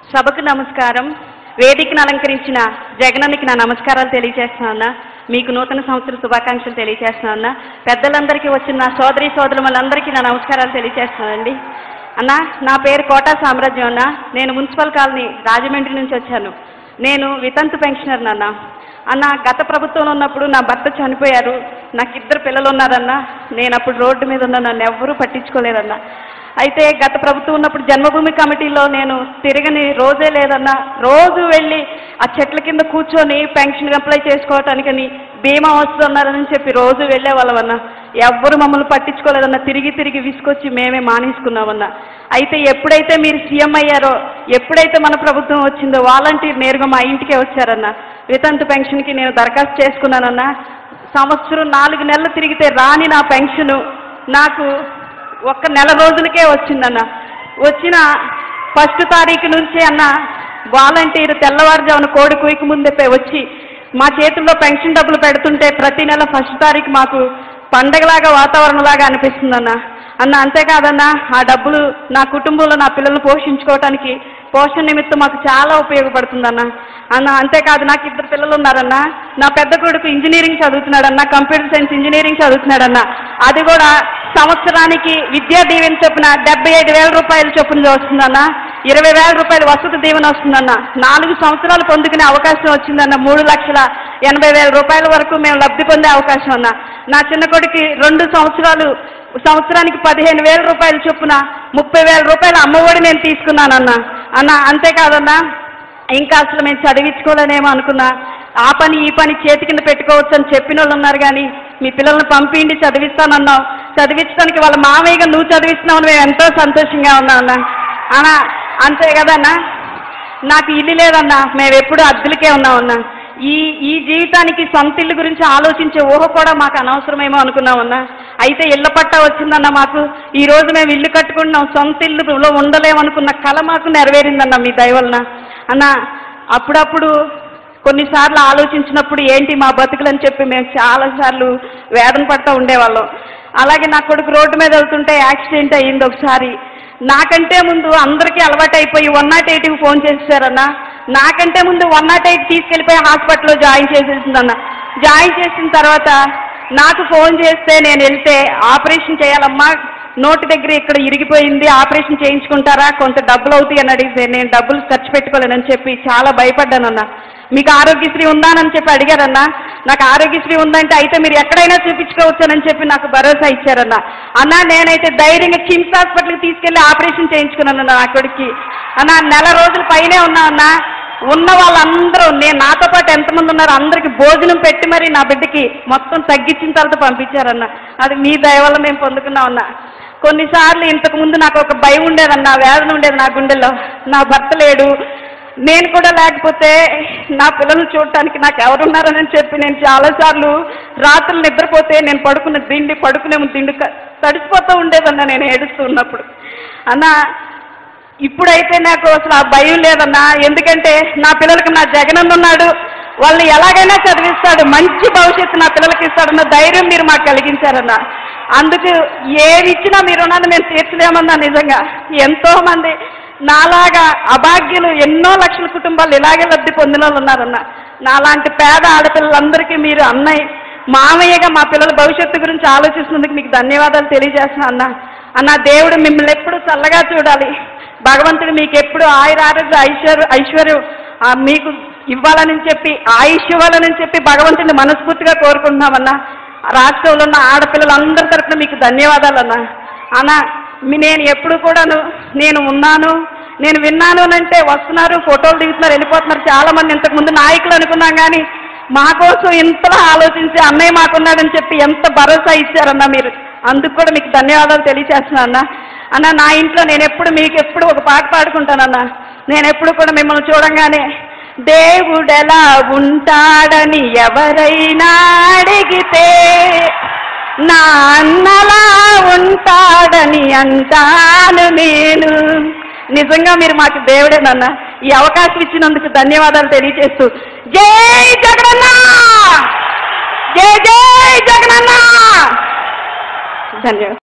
సభకు నమస్కారం వేదికను అలంకరించిన జగనన్నకి నా నమస్కారాలు తెలియజేస్తున్నా మీకు నూతన సంవత్సర శుభాకాంక్షలు తెలియజేస్తున్నా పెద్దలందరికీ వచ్చిన నా సోదరి సోదరులందరికీ నా నమస్కారాలు తెలియజేస్తున్నానండి అన్న నా పేరు కోటా సామ్రాజ్యం అన్న నేను మున్సిపల్ కాలనీ రాజమండ్రి నుంచి వచ్చాను నేను వితంతు పెన్షనర్ అన్న అన్న గత ప్రభుత్వంలో ఉన్నప్పుడు నా భర్త చనిపోయారు నాకు ఇద్దరు పిల్లలు ఉన్నారన్న నేను అప్పుడు రోడ్డు మీద ఉన్న నన్ను ఎవ్వరూ పట్టించుకోలేదన్న అయితే గత ప్రభుత్వం ఉన్నప్పుడు జన్మభూమి కమిటీలో నేను తిరగని రోజే లేదన్నా రోజు వెళ్ళి ఆ చెట్ల కింద కూర్చొని పెన్షన్ అప్లై చేసుకోవటానికని బీమా వస్తున్నారని చెప్పి రోజు వెళ్ళేవాళ్ళమన్నా ఎవ్వరు మమ్మల్ని పట్టించుకోలేదన్నా తిరిగి తిరిగి విసుకొచ్చి మేమే మానేసుకున్నామన్నా అయితే ఎప్పుడైతే మీరు సీఎం అయ్యారో ఎప్పుడైతే మన ప్రభుత్వం వచ్చిందో వాలంటీర్ నేరుగా మా ఇంటికే వచ్చారన్న వితంతు పెన్షన్కి నేను దరఖాస్తు చేసుకున్నానన్నా సంవత్సరం నాలుగు నెలలు తిరిగితే రాని నా పెన్షను నాకు ఒక్క నెల రోజులకే వచ్చిందన్న వచ్చిన ఫస్ట్ తారీఖు నుంచి అన్న వాలంటీర్ తెల్లవారుజామున కోడి కుయికి ముందే వచ్చి మా చేతుల్లో పెన్షన్ డబ్బులు పెడుతుంటే ప్రతి నెల ఫస్ట్ తారీఖు మాకు పండగలాగా వాతావరణంలాగా అనిపిస్తుందన్న అన్న అంతేకాదన్న ఆ డబ్బులు నా కుటుంబంలో నా పిల్లల్ని పోషించుకోవటానికి పోషణ నిమిత్తం మాకు చాలా ఉపయోగపడుతుందన్న అన్న అంతేకాదు నాకు ఇద్దరు పిల్లలు ఉన్నారన్న నా పెద్ద కొడుకు ఇంజనీరింగ్ చదువుతున్నాడన్న కంప్యూటర్ సైన్స్ ఇంజనీరింగ్ చదువుతున్నాడన్న అది కూడా సంవత్సరానికి విద్యా దీవెన చొప్పున డెబ్బై ఐదు వేల రూపాయల చొప్పున వస్తుందన్న ఇరవై వేల రూపాయలు వసతి దీవెన వస్తుందన్న నాలుగు సంవత్సరాలు పొందుకునే అవకాశం వచ్చిందన్న మూడు లక్షల ఎనభై వేల రూపాయల వరకు మేము లబ్ధి పొందే అవకాశం అన్న నా చిన్న కొడుకు రెండు సంవత్సరాలు సంవత్సరానికి పదిహేను వేల రూపాయల చొప్పున ముప్పై వేల రూపాయల అమ్మఒడి నేను తీసుకున్నానన్న అన్న అంతేకాదన్నా ఇంకా అసలు మేము చదివించుకోలేనేమో అనుకున్నా ఆ పని ఈ పని చేతి కింద పెట్టుకోవచ్చు అని చెప్పిన వాళ్ళు ఉన్నారు కానీ మీ పిల్లల్ని పంపిండి చదివిస్తానన్నావు చదివించడానికి వాళ్ళ మామయ్యగా నువ్వు చదివిస్తున్నావు మేము ఎంతో సంతోషంగా ఉన్నాం అన్న అన్న అంతే కదన్నా నాకు ఇల్లు లేదన్నా మేము ఎప్పుడు అద్దెలకే ఉన్నామన్నా ఈ ఈ జీవితానికి సొంత ఇల్లు గురించి ఆలోచించే ఊహ కూడా మాకు అనవసరమేమో అనుకున్నామన్నా అయితే ఇళ్ళ పట్టా వచ్చిందన్న మాకు ఈ రోజు మేము ఇల్లు కట్టుకుంటున్నాం సొంత ఇల్లులో ఉండలేమనుకున్న కళ మాకు నెరవేరిందన్న మీ దయ వలన అన్న అప్పుడప్పుడు కొన్నిసార్లు ఆలోచించినప్పుడు ఏంటి మా బతుకులని చెప్పి మేము చాలాసార్లు వేదన పడతా ఉండేవాళ్ళం అలాగే నా కొడుకు రోడ్డు మీద వెళ్తుంటే యాక్సిడెంట్ అయ్యింది ఒకసారి నాకంటే ముందు అందరికీ అలవాటు అయిపోయి వన్ నాట్ ఎయిట్కి ఫోన్ చేసేసారన్న నాకంటే ముందు వన్ నాట్ ఎయిట్ తీసుకెళ్ళిపోయి హాస్పిటల్లో జాయిన్ చేసేసిందన్న జాయిన్ చేసిన తర్వాత నాకు ఫోన్ చేస్తే నేను వెళ్తే ఆపరేషన్ చేయాలమ్మా నోటి దగ్గర ఇక్కడ ఇరిగిపోయింది ఆపరేషన్ చేయించుకుంటారా కొంత డబ్బులు అవుతాయి అని అడిగితే నేను డబ్బులు ఖర్చు పెట్టుకోలేనని చెప్పి చాలా భయపడ్డానన్న మీకు ఆరోగ్యశ్రీ ఉందానని చెప్పి అడిగారన్న నాకు ఆరోగ్యశ్రీ ఉందంటే అయితే మీరు ఎక్కడైనా చూపించుకోవచ్చానని చెప్పి నాకు భరోసా ఇచ్చారన్న అన్న నేనైతే ధైర్యంగా కిమ్స్ హాస్పిటల్కి తీసుకెళ్లి ఆపరేషన్ చేయించుకున్నాను నా కొడుక్కి అన్న నెల రోజుల పైనే ఉన్నా అన్న ఉన్న వాళ్ళందరూ నేను నాతో పాటు ఎంతమంది ఉన్నారు అందరికి భోజనం పెట్టి మరి నా బిడ్డకి మొత్తం తగ్గించిన తర్వాత పంపించారన్న అది మీ దయ వల్ల మేము పొందుకున్నామన్న కొన్నిసార్లు ఇంతకు ముందు నాకు ఒక భయం ఉండేదన్న వేదన ఉండేది నా గుండెల్లో నా భర్త లేడు నేను కూడా లేకపోతే నా పిల్లల్ని చూడటానికి నాకు ఎవరున్నారని చెప్పి నేను చాలాసార్లు రాత్రులు నిద్రపోతే నేను పడుకున్న దిండి పడుకునే ముందు దిండి క- తడిసిపోతూ ఉండేదన్న నేను ఏడుస్తూ ఉన్నప్పుడు అన్న ఇప్పుడైతే నాకు అసలు ఆ భయం లేదన్నా ఎందుకంటే నా పిల్లలకి నా జగనన్న ఉన్నాడు వాళ్ళని ఎలాగైనా చదివిస్తాడు మంచి భవిష్యత్తు నా పిల్లలకి ఇస్తాడన్న ధైర్యం మీరు మాకు కలిగించారన్న అందుకు ఏది ఇచ్చినా మీరు ఉన్నది మేము తీర్చలేమన్నా నిజంగా ఎంతో మంది నాలాగా అభాగ్యులు ఎన్నో లక్షల కుటుంబాలు ఇలాగే లబ్ధి పొందిన వాళ్ళు ఉన్నారన్న నాలాంటి పేద ఆడపిల్లలందరికీ మీరు అన్నయ్య మామయ్యగా మా పిల్లల భవిష్యత్తు గురించి ఆలోచిస్తున్నందుకు మీకు ధన్యవాదాలు తెలియజేస్తున్నా అన్న అన్న దేవుడు మిమ్మల్ని ఎప్పుడు చల్లగా చూడాలి భగవంతుడు మీకు ఎప్పుడు ఆయుర ఆరోగ్య ఐశ్వర్య ఐశ్వర్యం ఆ, మీకు ఇవ్వాలని చెప్పి ఆయుష్ ఇవ్వాలని చెప్పి భగవంతుడిని మనస్ఫూర్తిగా కోరుకుంటున్నామన్నా రాష్ట్రంలో ఉన్న ఆడపిల్లలందరి తరఫున మీకు ధన్యవాదాలు అన్న అన్న మీ- నేను ఎప్పుడు కూడాను నేను ఉన్నాను నేను విన్నాను అని అంటే వస్తున్నారు ఫోటోలు దిగుతున్నారు వెళ్ళిపోతున్నారు చాలా మంది ఇంతకుముందు నాయకులు అనుకున్నాం కానీ మా కోసం ఇంతలా ఆలోచించి అన్నయ్య మాకున్నాడని చెప్పి ఎంత భరోసా ఇచ్చారన్న మీరు అందుకు కూడా మీకు ధన్యవాదాలు తెలియచేస్తున్నా అన్న అన్న నా ఇంట్లో నేను ఎప్పుడు మీకు ఎప్పుడు ఒక పాట పాడుకుంటానన్న నేను ఎప్పుడు కూడా మిమ్మల్ని చూడంగానే దేవుడెలా ఉంటాడని ఎవరైనా అడిగితే నా అన్నలా ఉంటాడని అంటాను నేను నిజంగా మీరు మాకు దేవుడేనన్న ఈ అవకాశం ఇచ్చినందుకు ధన్యవాదాలు తెలియజేస్తూ జై జగనన్న జై జై జగనన్న ధన్యవాదాలు